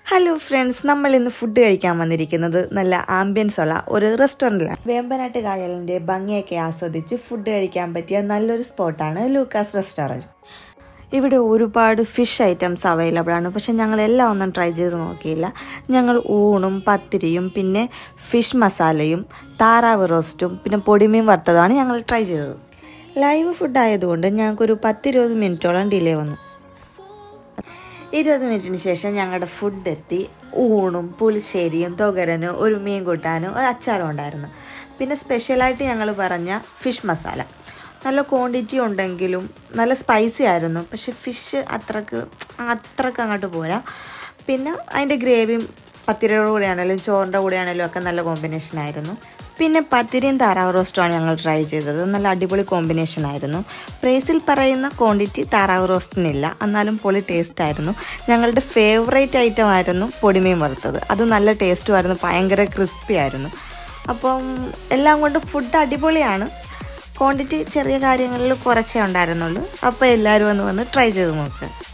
hello friends നമ്മൾ ഇന്ന് food കഴിക്കാൻ വന്നിരിക്കുന്നത് നല്ല ആംബിയൻസ് ഉള്ള ഒരു റെസ്റ്റോറൻറ്റിലാണ് വേമ്പനാട്ട് കായലിൻ്റെ ഭംഗിയൊക്കെ ആസ്വദിച്ച് ഫുഡ് കഴിക്കാൻ പറ്റിയ നല്ലൊരു സ്പോട്ടാണ് ലൂക്കാസ് റെസ്റ്റോറൻറ്റ് ഇവിടെ ഒരുപാട് ഫിഷ് ഐറ്റംസ് അവൈലബിൾ ആണ് പക്ഷെ ഞങ്ങൾ എല്ലാം ഒന്നും ട്രൈ ചെയ്ത് നോക്കിയില്ല ഞങ്ങൾ ഊണും പത്തിരിയും പിന്നെ ഫിഷ് മസാലയും താറാവ് റോസ്റ്റും പിന്നെ പൊടിമീൻ വറുത്തതുമാണ് ഞങ്ങൾ ട്രൈ ചെയ്തത് ലൈവ് ഫുഡ് ആയതുകൊണ്ട് ഞങ്ങൾക്കൊരു പത്തിരുപത് മിനിറ്റോളം ഡിലേ വന്നു ഇരുപത് മിനിറ്റിന് ശേഷം ഞങ്ങളുടെ ഫുഡ് എത്തി ഊണും പുളിശ്ശേരിയും തൊകരനും ഒരു മീൻ കൂട്ടാനും ഒരു അച്ചാറും ഉണ്ടായിരുന്നു പിന്നെ സ്പെഷ്യലായിട്ട് ഞങ്ങൾ പറഞ്ഞ ഫിഷ് മസാല നല്ല ക്വാണ്ടിറ്റി ഉണ്ടെങ്കിലും നല്ല സ്പൈസി ആയിരുന്നു പക്ഷെ ഫിഷ് അത്രക്ക് അത്രക്ക് അങ്ങോട്ട് പോരാ പിന്നെ അതിൻ്റെ ഗ്രേവിയും പത്തിരിയുടെ കൂടെയാണെങ്കിലും ചോറിൻ്റെ കൂടെയാണെങ്കിലും ഒക്കെ നല്ല കോമ്പിനേഷൻ ആയിരുന്നു പിന്നെ പത്തിരിയും താറാവ് റോസ്റ്റുമാണ് ഞങ്ങൾ ട്രൈ ചെയ്തത് നല്ല അടിപൊളി കോമ്പിനേഷൻ ആയിരുന്നു പ്രൈസിൽ പറയുന്ന ക്വാണ്ടിറ്റി താറാവ് റോസ്റ്റിനില്ല എന്നാലും പൊളി ടേസ്റ്റ് ആയിരുന്നു ഞങ്ങളുടെ ഫേവറേറ്റ് ഐറ്റം ആയിരുന്നു പൊടിമീൻ വറുത്തത് അത് നല്ല ടേസ്റ്റും ആയിരുന്നു ഭയങ്കര ക്രിസ്പി ആയിരുന്നു അപ്പം എല്ലാം കൊണ്ടും ഫുഡ് അടിപൊളിയാണ് ക്വാണ്ടിറ്റി ചെറിയ കാര്യങ്ങളിൽ കുറച്ചേ ഉണ്ടായിരുന്നുള്ളൂ അപ്പോൾ എല്ലാവരും ഒന്ന് വന്ന് ട്രൈ ചെയ്ത് നോക്കുക